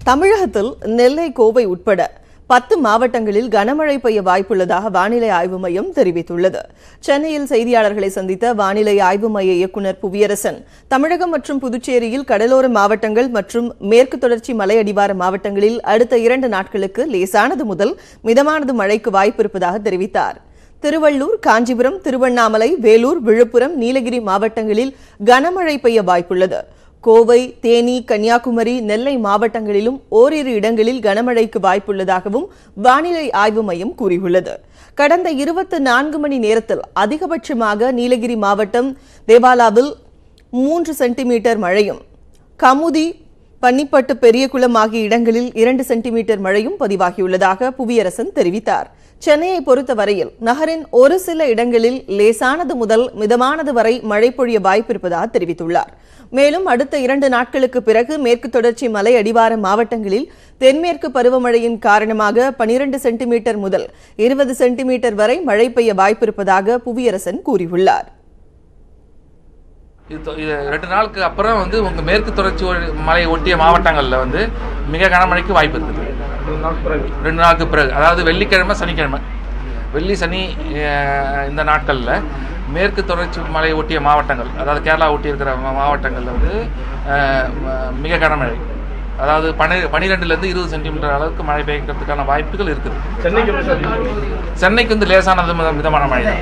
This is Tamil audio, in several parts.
தமிழகத்தில் நெல்லை கோவை உட்பட பத்து மாவட்டங்களில் கனமழை பெய்ய வாய்ப்புள்ளதாக வானிலை ஆய்வு மையம் தெரிவித்துள்ளது சென்னையில் செய்தியாளர்களை சந்தித்த வானிலை ஆய்வு மைய இயக்குநர் புவியரசன் தமிழகம் மற்றும் புதுச்சேரியில் கடலோர மாவட்டங்கள் மற்றும் மேற்கு தொடர்ச்சி மலையடிவார மாவட்டங்களில் அடுத்த இரண்டு நாட்களுக்கு லேசானது முதல் மிதமானது மழைக்கு வாய்ப்பிருப்பதாக தெரிவித்தார் திருவள்ளூர் காஞ்சிபுரம் திருவண்ணாமலை வேலூர் விழுப்புரம் நீலகிரி மாவட்டங்களில் கனமழை பெய்ய வாய்ப்புள்ளது கோவை தேனி கன்னியாகுமரி நெல்லை மாவட்டங்களிலும் ஓரிரு இடங்களில் கனமழைக்கு வாய்ப்புள்ளதாகவும் வானிலை ஆய்வு மையம் கூறியுள்ளது கடந்த இருபத்தி நான்கு மணி நேரத்தில் அதிகபட்சமாக நீலகிரி மாவட்டம் தேவாலாவில் மூன்று சென்டிமீட்டர் மழையும் கமுதி பன்னிப்பட்டு பெரியகுளம் ஆகிய இடங்களில் இரண்டு சென்டிமீட்டர் மழையும் பதிவாகியுள்ளதாக புவியரசன் தெரிவித்தார் சென்னையை பொறுத்தவரையில் நகரின் ஒரு சில இடங்களில் லேசானது முதல் மிதமானது வரை மழை பொழிய வாய்ப்பிருப்பதாக தெரிவித்துள்ளார் மேலும் அடுத்த இரண்டு நாட்களுக்கு பிறகு மேற்கு தொடர்ச்சி மலை அடிவார மாவட்டங்களில் தென்மேற்கு பருவமழையின் காரணமாக பனிரெண்டு சென்டிமீட்டர் முதல் இருபது சென்டிமீட்டர் வரை மழை பெய்ய வாய்ப்பிருப்பதாக புவியரசன் கூறியுள்ளார் இது தொ- இது ரெண்டு நாளுக்கு அப்புறம் வந்து உங்கள் மேற்கு தொடர்ச்சி ஒ- மலை ஒட்டிய மாவட்டங்களில் வந்து மிக கனமழைக்கு வாய்ப்பு இருக்குது ரெண்டு நாளுக்கு பிறகு அதாவது வெள்ளிக்கிழமை சனிக்கிழமை வெள்ளி சனி அஹ், இந்த நாட்களில் மேற்கு தொடர்ச்சி மலை ஒட்டிய மாவட்டங்கள் அதாவது கேரளா ஒட்டி இருக்கிற மா- மாவட்டங்கள்ல வந்து அஹ், ம- மிக கனமழை அதாவது பனி பனிரெண்டுலேருந்து இருபது சென்டிமீட்டர் அளவுக்கு மழை பெய்யறதுக்கான வாய்ப்புகள் இருக்குது சென்னைக்கு எப்படி சார் இருக்கு? சென்னைக்கு வந்து லேசானது மித- மிதமான மழை தான்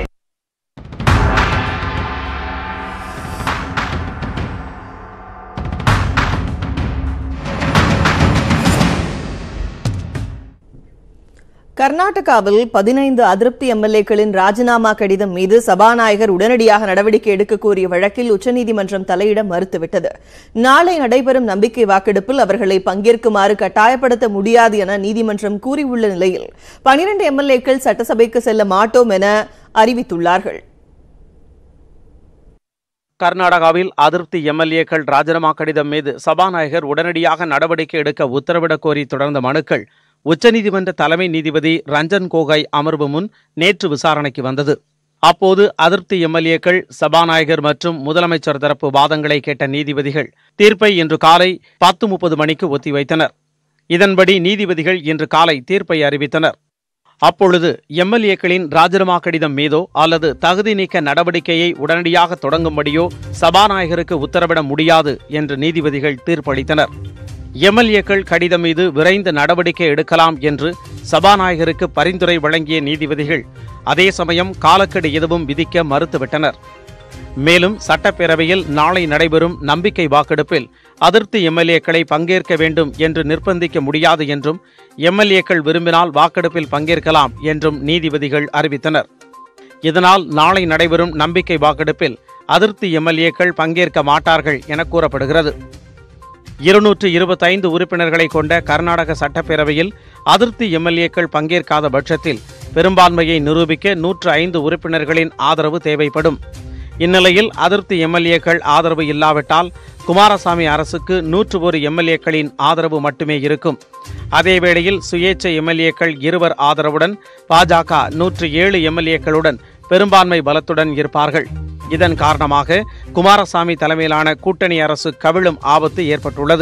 கர்நாடகாவில் பதினைந்து அதிருப்தி எம்எல்ஏக்களின் ராஜினாமா கடிதம் மீது சபாநாயகர் உடனடியாக நடவடிக்கை எடுக்க கோரிய வழக்கில் உச்சநீதிமன்றம் தலையிட மறுத்துவிட்டது நாளை நடைபெறும் நம்பிக்கை வாக்கெடுப்பில் அவர்களை பங்கேற்குமாறு கட்டாயப்படுத்த முடியாது என நீதிமன்றம் கூறியுள்ள நிலையில் பனிரண்டு எம்எல்ஏக்கள் சட்டசபைக்கு செல்ல மாட்டோம் என அறிவித்துள்ளார்கள் கர்நாடகாவில் அதிருப்தி எம்எல்ஏக்கள் ராஜினாமா கடிதம் மீது சபாநாயகர் உடனடியாக நடவடிக்கை எடுக்க உத்தரவிடக் கோரி தொடர்ந்த மனுக்கள் உச்சநீதிமன்ற தலைமை நீதிபதி ரஞ்சன் கோகாய் அமர்வு முன் நேற்று விசாரணைக்கு வந்தது அப்போது அதிருப்தி எம்எல்ஏக்கள் சபாநாயகர் மற்றும் முதலமைச்சர் தரப்பு வாதங்களை கேட்ட நீதிபதிகள் தீர்ப்பை இன்று காலை பத்து முப்பது மணிக்கு ஒத்திவைத்தனர் இதன்படி நீதிபதிகள் இன்று காலை தீர்ப்பை அறிவித்தனர் அப்பொழுது எம்எல்ஏக்களின் ராஜினாமா கடிதம் மீதோ அல்லது தகுதி நீக்க நடவடிக்கையை உடனடியாக தொடங்கும்படியோ சபாநாயகருக்கு உத்தரவிட முடியாது என்று நீதிபதிகள் தீர்ப்பளித்தனர் எம்எல்ஏக்கள் கடிதம் மீது விரைந்து நடவடிக்கை எடுக்கலாம் என்று சபாநாயகருக்கு பரிந்துரை வழங்கிய நீதிபதிகள் அதே சமயம் காலக்கெடு எதுவும் விதிக்க மறுத்துவிட்டனர் மேலும் சட்டப்பேரவையில் நாளை நடைபெறும் நம்பிக்கை வாக்கெடுப்பில் அதிருப்தி எம்எல்ஏக்களை பங்கேற்க வேண்டும் என்று நிர்பந்திக்க முடியாது என்றும் எம்எல்ஏக்கள் விரும்பினால் வாக்கெடுப்பில் பங்கேற்கலாம் என்றும் நீதிபதிகள் அறிவித்தனர் இதனால் நாளை நடைபெறும் நம்பிக்கை வாக்கெடுப்பில் அதிருப்தி எம்எல்ஏக்கள் பங்கேற்க மாட்டார்கள் என கூறப்படுகிறது இருநூற்று இருபத்தைந்து உறுப்பினர்களை கொண்ட கர்நாடக சட்டப்பேரவையில் அதிருப்தி எம்எல்ஏக்கள் பங்கேற்காத பட்சத்தில் பெரும்பான்மையை நிரூபிக்க நூற்று ஐந்து உறுப்பினர்களின் ஆதரவு தேவைப்படும் இந்நிலையில் அதிருப்தி எம்எல்ஏக்கள் ஆதரவு இல்லாவிட்டால் குமாரசாமி அரசுக்கு நூற்று ஒரு எம்எல்ஏக்களின் ஆதரவு மட்டுமே இருக்கும் அதேவேளையில் சுயேட்சை எம்எல்ஏக்கள் இருவர் ஆதரவுடன் பாஜக நூற்று ஏழு எம்எல்ஏக்களுடன் பெரும்பான்மை பலத்துடன் இருப்பார்கள் இதன் காரணமாக குமாரசாமி தலைமையிலான கூட்டணி அரசு கவிழும் ஆபத்து ஏற்பட்டுள்ளது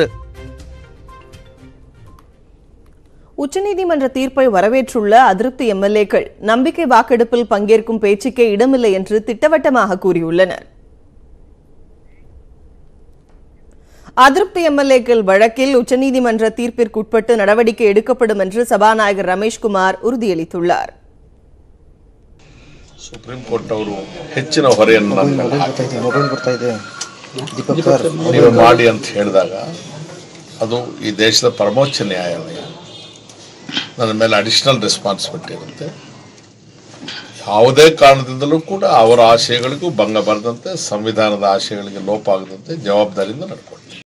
உச்சநீதிமன்ற தீர்ப்பை வரவேற்றுள்ள அதிருப்தி எம்எல்ஏக்கள் நம்பிக்கை வாக்கெடுப்பில் பங்கேற்கும் பேச்சுக்கே இடமில்லை என்று திட்டவட்டமாக கூறியுள்ளனர் அதிருப்தி எம்எல்ஏக்கள் வழக்கில் உச்சநீதிமன்ற தீர்ப்பிற்குட்பட்டு நடவடிக்கை எடுக்கப்படும் என்று சபாநாயகர் ரமேஷ்குமார் உறுதியளித்துள்ளார் ಸುಪ್ರೀಂ ಕೋರ್ಟ್ ಅವರು ಹೆಚ್ಚಿನ ಹೊರೆಯನ್ನು ನನ್ನ ಮೇಲೆ ಹಾಕಿದ್ರು. ಮೊಬೈಲ್ ಬರ್ತಾ ಇದೆ ದೀಪಕ್ ಸರ್ ನೀವು ಮಾಡಿ ಅಂತ ಹೇಳಿದಾಗ ಅದು ಈ ದೇಶದ ಪರಮೋಚ್ಚ ನ್ಯಾಯಾಲಯ ನನ್ನ ಮೇಲೆ ಅಡಿಷನಲ್ ರೆಸ್ಪಾನ್ಸಿಬಿಲಿಟಿ ಇರುತ್ತೆ ಯಾವುದೇ ಕಾರಣದಿಂದಲೂ ಕೂಡ ಅವರ ಆಶಯಗಳಿಗೂ ಭಂಗ ಬರದಂತೆ ಸಂವಿಧಾನದ ಆಶಯಗಳಿಗೆ ಲೋಪ ಆಗದಂತೆ ಜವಾಬ್ದಾರಿಯಿಂದ ನಡ್ಕೊಂಡು